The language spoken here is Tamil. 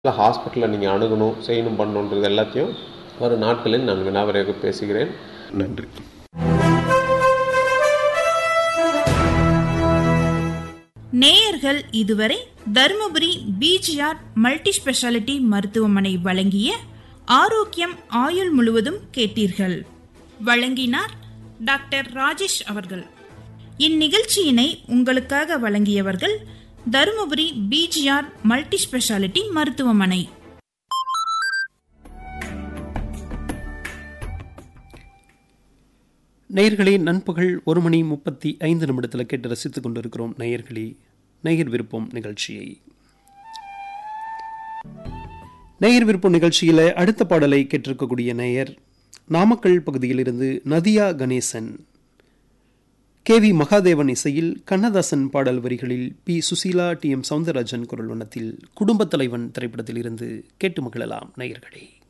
இல்லை ஹாஸ்பிட்டலில் நீங்கள் அணுகணும் செய்யணும் பண்ணணுன்றது எல்லாத்தையும் வரும் நாட்களில் நான் வினாவரையாக பேசுகிறேன் நன்றி நேயர்கள் இதுவரை தருமபுரி பிஜிஆர் மல்டி ஸ்பெஷாலிட்டி மருத்துவமனை வழங்கிய ஆரோக்கியம் ஆயுள் முழுவதும் கேட்டீர்கள் வழங்கினார் டாக்டர் ராஜேஷ் அவர்கள் இந்நிகழ்ச்சியினை உங்களுக்காக வழங்கியவர்கள் தருமபுரி பிஜிஆர் மல்டி ஸ்பெஷாலிட்டி மருத்துவமனை நேயர்களே நண்பகல் ஒரு மணி முப்பத்தி ஐந்து நிமிடத்தில் கேட்டு ரசித்துக் கொண்டிருக்கிறோம் நேயர்களே நேயர் விருப்பம் நிகழ்ச்சியை நேயர் விருப்பம் நிகழ்ச்சியில் அடுத்த பாடலை கேட்டிருக்கக்கூடிய நேயர் நாமக்கல் பகுதியிலிருந்து நதியா கணேசன் கே வி மகாதேவன் இசையில் கண்ணதாசன் பாடல் வரிகளில் P Susheela T M Soundararajan குரல் வண்ணத்தில் குடும்பத் தலைவன் திரைப்படத்தில் இருந்து கேட்டு மகிழலாம் நேயர்களே